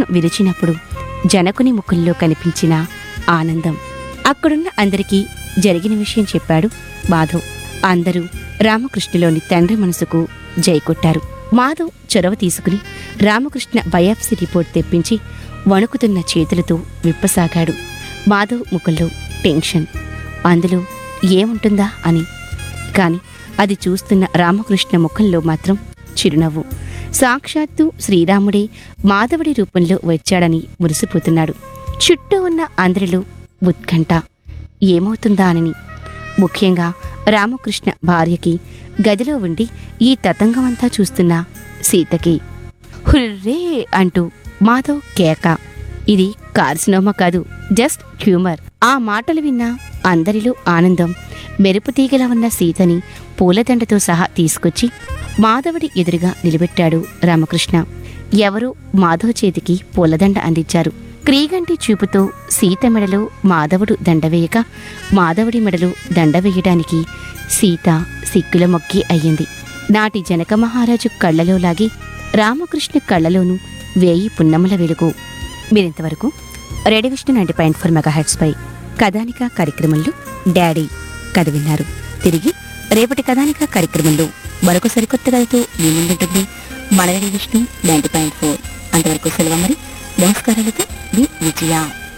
విరిచినప్పుడు జనకుని ముఖంలో కనిపించిన ఆనందం అక్కడున్న అందరికీ జరిగిన విషయం చెప్పాడు మాధవ్ అందరూ రామకృష్ణలోని తండ్రి మనసుకు జై కొట్టారు మాధవ్ చొరవ తీసుకుని రామకృష్ణ బయాప్సీ రిపోర్ట్ తెప్పించి వణుకుతున్న చేతులతో విప్పసాగాడు మాధవ్ ముఖంలో టెన్షన్ అందులో ఏముంటుందా అని కాని అది చూస్తున్న రామకృష్ణ ముఖంలో మాత్రం చిరునవ్వు సాక్షాత్తు శ్రీరాముడే మాధవుడి రూపంలో వచ్చాడని మురిసిపోతున్నాడు చుట్టూ ఉన్న అందరిలో ఉత్కంఠ ఏమవుతుందా అని ముఖ్యంగా రామకృష్ణ భార్యకి గదిలో ఉండి ఈ తతంగమంతా చూస్తున్న సీతకి హుర్రే అంటూ మాధవ్ కేక ఇది కార్సినోమా కాదు జస్ట్ హ్యూమర్ ఆ మాటలు విన్న అందరిలో ఆనందం మెరుపు తీగల ఉన్న సీతని పూలదండతో సహా తీసుకొచ్చి మాధవుడి ఎదురుగా నిలబెట్టాడు రామకృష్ణ ఎవరో మాధవ్ చేతికి పూలదండ అందించారు క్రీగంటి చూపుతో సీత మెడలో మాధవుడు దండవేయక మాధవుడి మెడలో దండ వేయడానికి సీత సిక్కుల మొక్కి అయ్యింది నాటి జనక మహారాజు కళ్ళలో లాగి రామకృష్ణ కళ్ళలోనూ వేయి పున్నముల వెలుగు మీరింతవరకు radio Vishnu ninety point four mega పై కథానిక కార్యక్రమంలో డాడీ కథ విన్నారు తిరిగి రేపటి కథానిక కార్యక్రమంలో మరొక సరికొత్త కథతో మీ ముందుంటుంది మన radio Vishnu ninety point four అంతవరకు సెలవు మరి నమస్కారాలతో మీ విజయ